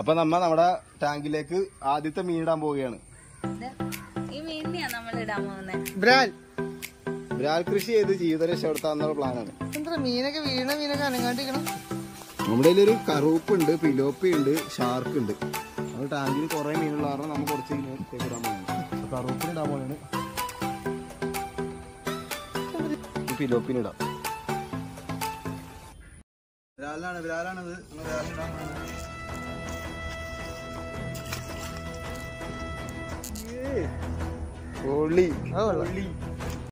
അപ്പൊ നമ്മ നമ്മുടെ ടാങ്കിലേക്ക് ആദ്യത്തെ മീൻ ഇടാൻ പോവുകയാണ് ഇത് ഈ മീനിനെയാ നമ്മൾ ഇടാൻ പോകുന്നത് ബ്രാൽ ഒരാൾ കൃഷി ചെയ്ത് ജീവിത രക്ഷപ്പെടുത്താന്നുള്ള പ്ലാനാണ് എന്താ മീനൊക്കെ വീണ മീനൊക്കെ അനങ്ങാണ്ടിരിക്കണം നമ്മുടെ കയ്യിലൊരു കറുപ്പ് ഉണ്ട് പിലോപ്പി ഉണ്ട് ഷാർക്ക് ഉണ്ട് അത് ടാങ്കിൽ കുറെ മീനുള്ള കാരണം നമ്മൾ കുറച്ച് ഇതിലേക്ക് ഇടാൻ പോകുന്നത് കറുപ്പിന് ഇടാൻ പോകുന്നത് ഈ പിലോപ്പിന് ഇടാം വിരാലാണ് വിരാലാണിത് വിരാലിടാൻ പൊളി അത് കൊള്ളാം. പൊളി